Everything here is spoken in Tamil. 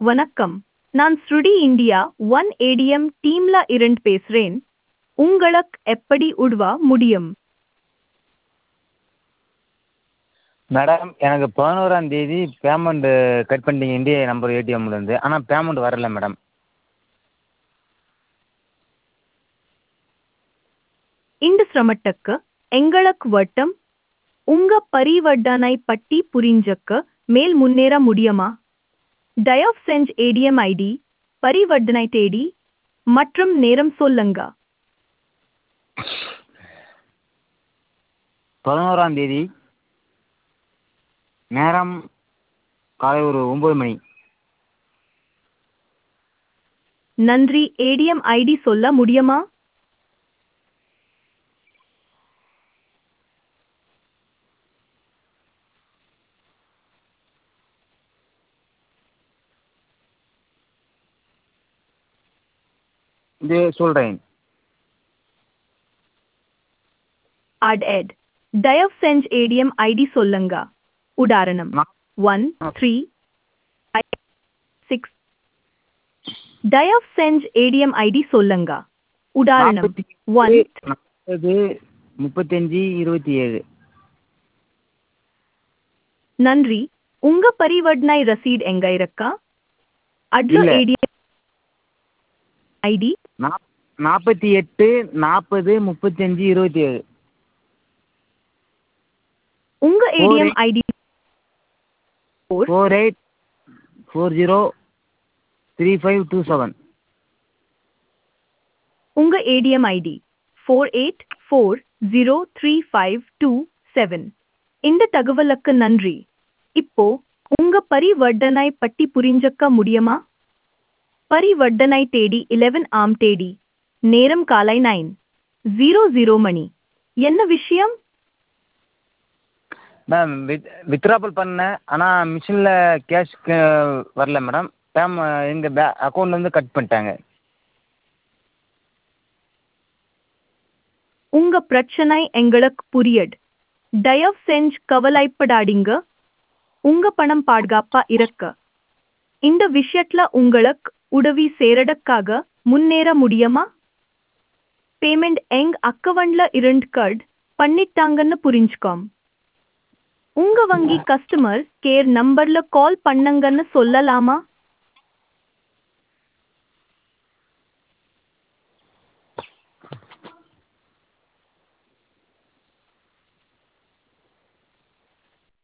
வணக்கம் நான் ஸ்ருடி இந்தியா ஒன் ஏடிஎம் டீம்ல இருந்து பேசுறேன் உங்களுக்கு எப்படி உதவ முடியும் மேடம் எனக்கு பதினோராம் தேதி பேமெண்ட்டு கட் பண்ணிட்டீங்க இந்தியா நம்பர் ஏடிஎம்லேருந்து ஆனால் பேமெண்ட் வரல மேடம் இந்த சிரமத்துக்கு எங்களுக்கு வட்டம் உங்க பரிவர்த்தனை பட்டி புரிஞ்சக்க மேல் முன்னேற முடியுமா தயவு செஞ்சு ஏடிஎம் ஐடி பரிவர்த்தனை தேதி மற்றும் நேரம் சொல்லுங்க பதினோராம் தேதி நேரம் காலை ஒரு ஒம்பது மணி நன்றி ஏடிஎம் ஐடி சொல்ல முடியுமா இது சொல்கிறேன் அட் எட் தயவு செஞ்சு ஏடிஎம் ஐடி சொல்லுங்க உதாரணம் நான் ஒன் த்ரீ சிக்ஸ் தயவு செஞ்சு ஏடிஎம் ஐடி சொல்லுங்க உதாரணம் நாற்பத்தி ஒன் நாற்பது முப்பத்தஞ்சு இருபத்தி ஏழு நன்றி உங்க பரிவர்த்தனை ரசீட் எங்க இருக்கா அட்ல இல்ல. ஏடிஎம் ஐடி நாப் நாற்பத்தி எட்டு நாற்பது முப்பத்தஞ்சு இருபத்தி ஏழு உங்க ATM eight. ID four eight four zero three five two seven உங்க ATM ID four eight four zero three five two seven இந்த தகவலுக்கு நன்றி இப்போ உங்க பரிவர்த்தனை பட்டி புரிஞ்சக்க முடியுமா பரிவர்த்தனை தேதி 11 ஆம் தேதி நேரம் காலை நைன் ஜீரோ ஜீரோ மணி என்ன விஷயம் மேம் வித் வித்ட்ராவல் பண்ணேன் ஆனால் மிஷினில் கேஷ் வரல மேடம் பேம் எங்கள் பே அக்கௌண்ட்லேருந்து கட் பண்ணிட்டாங்க உங்க பிரச்சனை எங்களுக்கு புரியட் தயவு செஞ்சு கவலைப்படாதீங்க உங்க பணம் பாதுகாப்பா இருக்க இந்த விஷயத்துல உங்களுக்கு உதவி சேரடக்காக முன்னேற முடியுமா பேமெண்ட் எங் அக்கவுண்ட்ல இருந்து கட் பண்ணிட்டாங்கன்னு புரிஞ்சுக்கோம் உங்க வங்கி கஸ்டமர் கேர் நம்பர்ல கால் பண்ணுங்கன்னு சொல்லலாமா